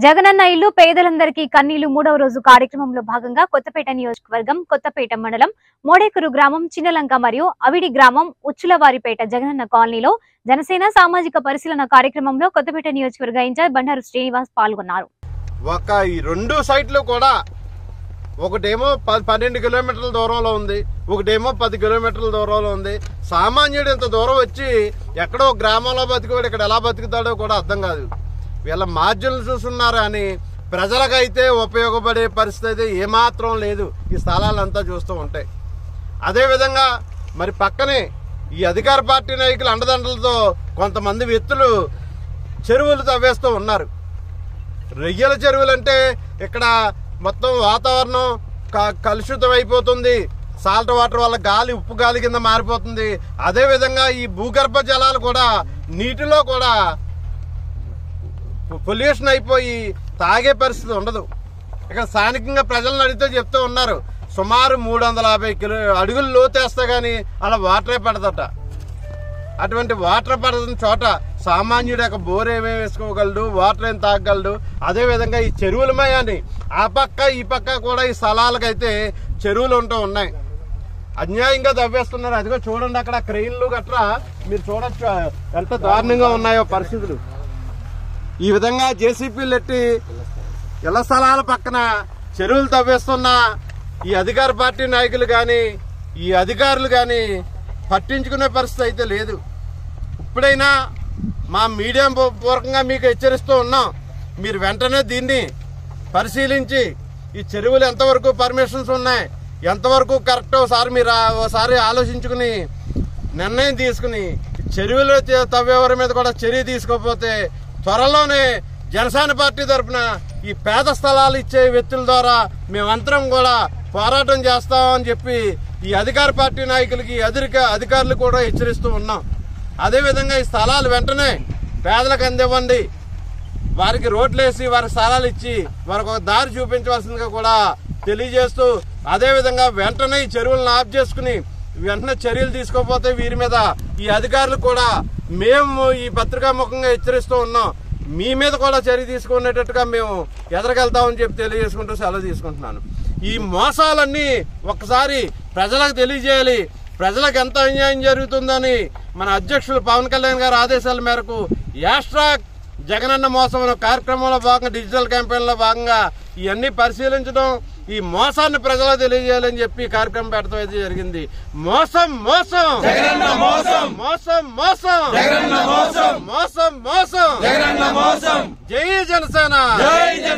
జగనన్న ఇల్లు పేదలందరికీ కన్నీళ్లు మూడవ రోజు కార్యక్రమంలో భాగంగా కొత్తపేట నియోజకవర్గం కొత్తపేట మండలం మోడేకురు గ్రామం చిన్నలంక మరియు అవిడి గ్రామం ఉచ్చులవారిపేట జగనన్న కాలనీలో జనసేన సామాజిక పరిశీలన కార్యక్రమంలో కొత్తపేట నియోజకవర్గ ఇన్ఛార్జ్ బండారు శ్రీనివాస్ పాల్గొన్నారు ఒక ఈ రెండు సైట్లు కూడా ఒకటేమో ప- పన్నెండు కిలోమీటర్ల దూరంలో ఉంది ఒకటేమో పది కిలోమీటర్ల దూరంలో ఉంది సామాన్యుడు ఇంత దూరం వచ్చి ఎక్కడో గ్రామంలో బతికేవాడు ఇక్కడ ఎలా బతుకుతాడో కూడా అర్థం కాదు వీళ్ళ మార్జిన్లు చూస్తున్నారు అని ప్రజలకైతే ఉపయోగపడే పరిస్థితి ఏమాత్రం లేదు ఈ స్థలాలంతా చూస్తూ ఉంటాయి అదేవిధంగా మరి పక్కనే ఈ అధికార పార్టీ నాయకుల అండదండలతో కొంతమంది వ్యక్తులు చెరువులు తవ్వేస్తూ ఉన్నారు రొయ్యల చెరువులు అంటే ఇక్కడ మొత్తం వాతావరణం క- కలుషితం అయిపోతుంది సాల్ట్ వాటర్ వల్ల గాలి ఉప్పు గాలి కింద మారిపోతుంది అదే విధంగా ఈ భూగర్భ జలాలు కూడా నీటిలో కూడా పొల్యూషన్ అయిపోయి తాగే పరిస్థితి ఉండదు ఇక్కడ స్థానికంగా ప్రజలను అడిగితే చెప్తూ ఉన్నారు సుమారు మూడు వందల యాభై కిలో అడుగులు లోతేస్తే గానీ అలా వాటరే పడదట అటువంటి వాటర్ పడదని చోట సామాన్యుడు యొక్క బోర్ ఏమేమి వేసుకోగలడు వాటర్ ఏం తాగగలడు అదే విధంగా ఈ చెరువులమయాన్ని ఆ పక్క ఈ పక్క కూడా ఈ స్థలాలకైతే చెరువులు ఉంటూ ఉన్నాయి అన్యాయంగా దవ్వేస్తున్నారు అదిగో చూడండి అక్కడ క్రెయిన్లు గట్రా మీరు చూడొచ్చు ఎంత దారుణంగా ఉన్నాయో పరిస్థితులు ఈ విధంగా జేసీపీలు ఎట్టి ఇళ్ల స్థలాల పక్కన చెరువులు తవ్వేస్తున్న ఈ అధికార పార్టీ నాయకులు కానీ ఈ అధికారులు కానీ పట్టించుకునే పరిస్థితి అయితే లేదు ఇప్పుడైనా మా మీడియా పూ- పూర్వకంగా మీకు హెచ్చరిస్తూ ఉన్నాం మీరు వెంటనే దీన్ని పరిశీలించి ఈ చెరువులు ఎంతవరకు పర్మిషన్స్ ఉన్నాయి ఎంతవరకు కరెక్ట్ ఒకసారి మీరు ఆ- ఒకసారి ఆలోచించుకుని నిర్ణయం తీసుకుని ఈ చెరువులు తే- తవ్వేవారి మీద కూడా చర్య తీసుకోకపోతే త్వరలోనే జనసేన పార్టీ తరఫున ఈ పేద స్థలాలు ఇచ్చే వ్యక్తుల ద్వారా మేమంతరం కూడా పోరాటం చేస్తామని చెప్పి ఈ అధికార పార్టీ నాయకులకి అధిక అధికారులు కూడా హెచ్చరిస్తూ ఉన్నాం అదేవిధంగా ఈ స్థలాలు వెంటనే పేదలకు అందివ్వండి వారికి రోడ్లు వేసి వారికి స్థలాలు ఇచ్చి వారికి ఒక దారి చూపించవలసిందిగా కూడా తెలియజేస్తూ అదేవిధంగా వెంటనే ఈ చెరువులను ఆఫ్ చేసుకుని వెంటనే చర్యలు తీసుకోకపోతే వీరి మీద ఈ అధికారులు కూడా మేము ఈ పత్రికా ముఖంగా హెచ్చరిస్తూ ఉన్నాం మీ మీద కూడా చర్య తీసుకునేటట్టుగా మేము ఎదరగలుగుతామని చెప్పి తెలియజేసుకుంటూ సెలవు తీసుకుంటున్నాను ఈ మోసాలన్నీ ఒక్కసారి ప్రజలకు తెలియజేయాలి ప్రజలకు ఎంత అన్యాయం జరుగుతుందని మన అధ్యక్షులు పవన్ కళ్యాణ్ గారి ఆదేశాల మేరకు యాస్ట్రాక్ జగనన్న మోసం అనే కార్యక్రమంలో భాగంగా డిజిటల్ క్యాంపెయిన్ లో భాగంగా ఇవన్నీ పరిశీలించడం ఈ మోసాన్ని ప్రజలకు తెలియజేయాలని చెప్పి ఈ కార్యక్రమం పెట్టడం అయితే జరిగింది మోసం మోసం మోసం మోసం మోసం మోసం మోసం మోసం జై జనసేన